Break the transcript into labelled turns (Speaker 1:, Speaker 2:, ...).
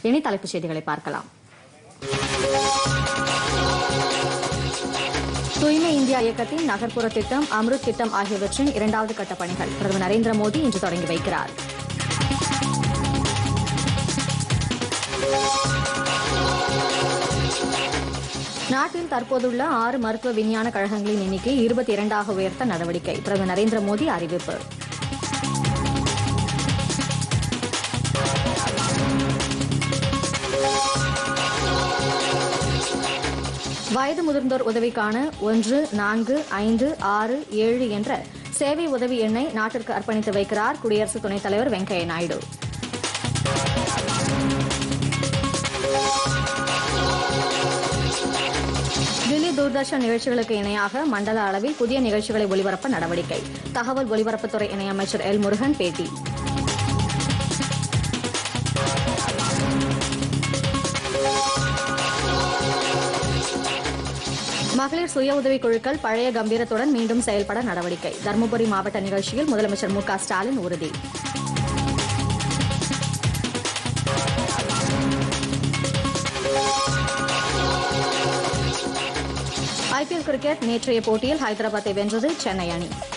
Speaker 1: இனி தலைப்புச் செய்திகளை பார்க்கலாம் தூய்மை இந்தியா இயக்கத்தின் நகர்ப்புற திட்டம் அம்ருத் திட்டம் ஆகியவற்றின் இரண்டாவது கட்ட பணிகள் பிரதமர் நரேந்திர மோடி இன்று தொடங்கி வைக்கிறார் நாட்டில் தற்போதுள்ள ஆறு மருத்துவ விஞ்ஞான கழகங்களின் எண்ணிக்கை இருபத்தி இரண்டாக உயர்த்த நடவடிக்கை பிரதமர் நரேந்திர மோடி அறிவிப்பு வயது முதிர்ந்தோர் உதவிக்கான ஒன்று நான்கு ஐந்து ஆறு ஏழு என்ற சேவை உதவி எண்ணை நாட்டிற்கு அர்ப்பணித்து வைக்கிறார் குடியரசு துணைத் தலைவர் வெங்கையா நாயுடு தில்லி தூர்தர்ஷன் நிகழ்ச்சிகளுக்கு இணையாக மண்டல அளவில் புதிய நிகழ்ச்சிகளை ஒளிபரப்ப நடவடிக்கை தகவல் ஒலிபரப்புத்துறை இணையமைச்சர் எல் முருகன் பேட்டி மகளிர் சுய உதவிக் குழுக்கள் பழைய கம்பீரத்துடன் மீண்டும் செயல்பட நடவடிக்கை தருமபுரி மாவட்ட நிகழ்ச்சியில் முதலமைச்சர் மு க ஸ்டாலின் உறுதி ஐபிஎல் கிரிக்கெட் நேற்றைய போட்டியில் ஹைதராபாத்தை வென்றது சென்னை அணி